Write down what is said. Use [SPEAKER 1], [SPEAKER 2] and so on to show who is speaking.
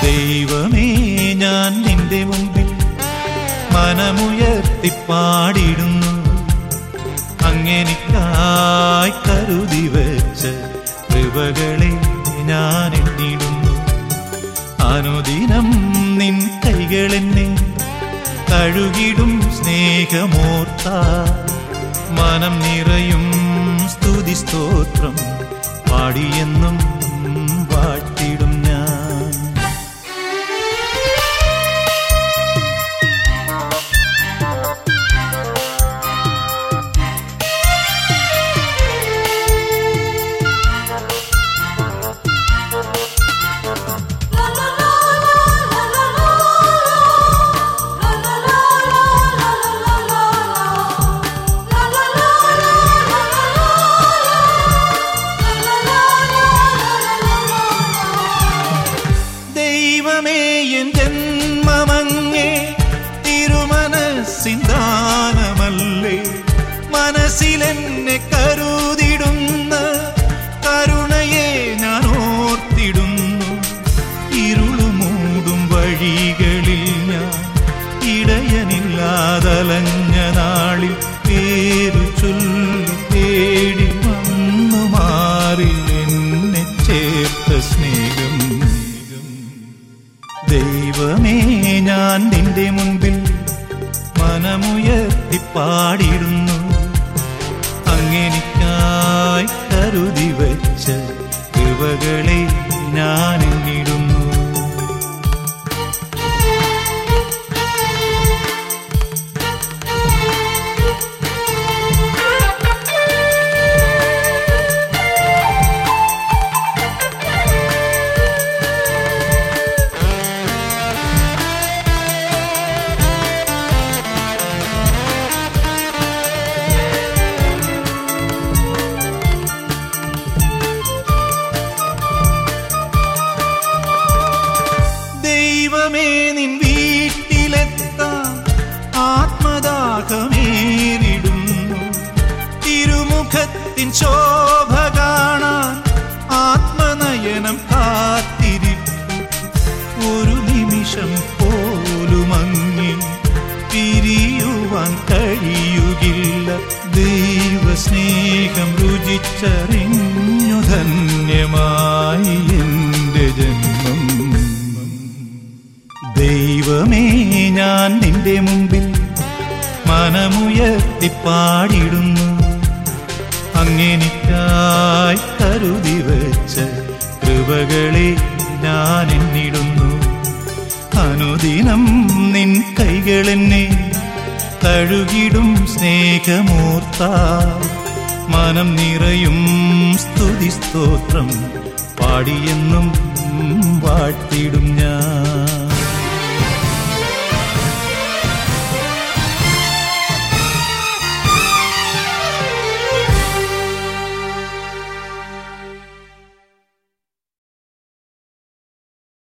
[SPEAKER 1] ദൈവമേ ഞാൻ നിന്റെ മുമ്പിൽ മനമുയർത്തി പാടിടുന്നു അങ്ങനിക്കായി കരുതി വെച്ച കൃപകളെ ഞാൻ എണ്ണിടുന്നു അനുദിനം നിൻ കൈകളെന്നെ കഴുകിടും സ്നേഹമോർത്ത മനം നിറയും സ്തുതി സ്തോത്രം പാടിയെന്നും വാഴ്ത്തിടും ഞാൻ ദൈവമേ എൻ ജന്മമങ്ങേ തിരുമനസിന്ദാനമല്ലേ മനസ്സിലെന്നെ കരുതിടുന്ന കരുണയെ ഞാൻ ഓർത്തിടുന്നു ഇരുളുമൂടും വഴികളിൽ ഞാൻ ഇടയനില്ലാതലഞ്ഞ നാളിൽ പേരു ചൊല്ലി തേടി വന്നു മാറി എന്നെ ചേർത്ത സ്നേഹം ദൈവമേ ഞാൻ നിന്റെ മുൻപിൽ മനമുയർത്തി പാടിടുന്നു അങ്ങനിക്കായി കരുതി വച്ച കൃപകളെ ഞാൻ എണ്ണിടുന്നു ദൈവമേ നിൻ വീട്ടിലെത്താൻ ആത്മദാഹമേറിടുന്നു തിരുമുഖത്തിൻ ശോഭ കാണാൻ ആത്മനയനം കാത്തിരിപ്പു ഒരു നിമിഷം പോലും അങ്ങി പിരിയുവാൻ കഴിയുകില്ല ദൈവസ്നേഹം രുചിച്ചറിഞ്ഞു ധന്യമായി എൻ്റെ ജന്മം ദൈവമേ ഞാൻ നിന്റെ മുമ്പിൽ മനമുയർത്തി പാടിടുന്നു അങ്ങനിക്കായി കരുതി വെച്ച കൃപകളെ ഞാൻ എണ്ണിടുന്നു അനുദിനം നിൻ കൈകളെന്നെ തഴുകിടും സ്നേഹമൂർത്ത മനം നിറയും സ്തുതി സ്തോത്രം പാടിയെന്നും വാഴ്ത്തിടും ഞാൻ